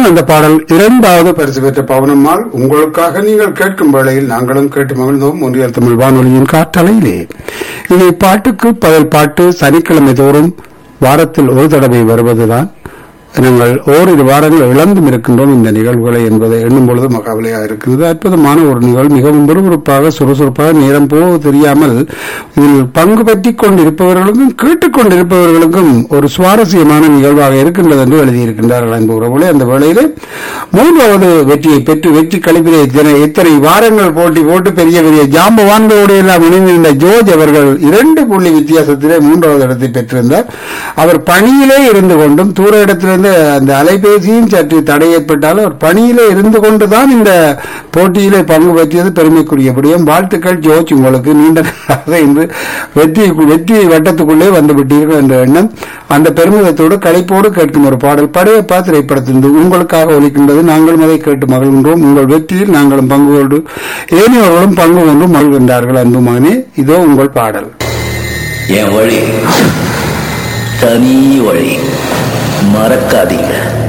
தான் அந்த பாடல் இரண்டாவது பரிசு பெற்ற பவனம்மாள் உங்களுக்காக நீங்கள் கேட்கும் வேளையில் நாங்களும் கேட்டு மகிழ்ந்தோம் ஒன்றியல் தமிழ் வானொலியின் காற்றலையிலே இதை பாட்டுக்கு பதில் பாட்டு சனிக்கிழமை தோறும் வாரத்தில் ஒரு தடவை வருவதுதான் நாங்கள் ஓரிரு வாரங்கள் இழந்தும் இருக்கின்றோம் இந்த நிகழ்வுகளை என்பதை எண்ணும் பொழுது மகாவலியாக இருக்கிறது அற்புதமான ஒரு நிகழ்வு மிகவும் விறுவிறுப்பாக சுறுசுறுப்பாக நேரம் போக தெரியாமல் இதில் பங்கு பற்றிக் கொண்டிருப்பவர்களுக்கும் கேட்டுக்கொண்டிருப்பவர்களுக்கும் ஒரு சுவாரஸ்யமான நிகழ்வாக இருக்கின்றது என்று எழுதியிருக்கின்றார்கள் அன்பு உறவுகளே அந்த வேளையிலே மூன்றாவது வெற்றியை பெற்று வெற்றி கழிப்பிலே இத்தனை இத்தனை வாரங்கள் போட்டி போட்டு பெரிய பெரிய ஜாம்பவான்களோடு எல்லாம் இணைந்திருந்த ஜோர்ஜ் அவர்கள் இரண்டு புள்ளி வித்தியாசத்திலே மூன்றாவது இடத்தை பெற்றிருந்தார் அவர் பணியிலே இருந்து கொண்டும் தூர இடத்திலிருந்து அந்த அலைபேசியும் சற்று தடை ஏற்பட்டாலும் அவர் பணியிலே இருந்து கொண்டுதான் இந்த போட்டியிலே பங்கு பெற்றியது பெருமைக்குரியபடியும் வாழ்த்துக்கள் ஜோர்ஜ் உங்களுக்கு நீண்ட நாளாக இன்று வெற்றி வெற்றி வட்டத்துக்குள்ளே வந்து விட்டீர்கள் என்ற எண்ணம் அந்த பெருமிதத்தோடு களைப்போடு கேட்கும் ஒரு பாடல் படையப்பா திரைப்படத்திலிருந்து உங்களுக்காக ஒலிக்கின்றது நாங்களும் அதை கேட்டு மகிழ்கின்றோம் உங்கள் வெற்றியில் நாங்களும் பங்கு கொண்டு ஏனையவர்களும் பங்கு கொண்டு மகிழ்கின்றார்கள் அன்பு மகனே இதோ உங்கள் பாடல் என் வழி தனி வழி மறக்காதீங்க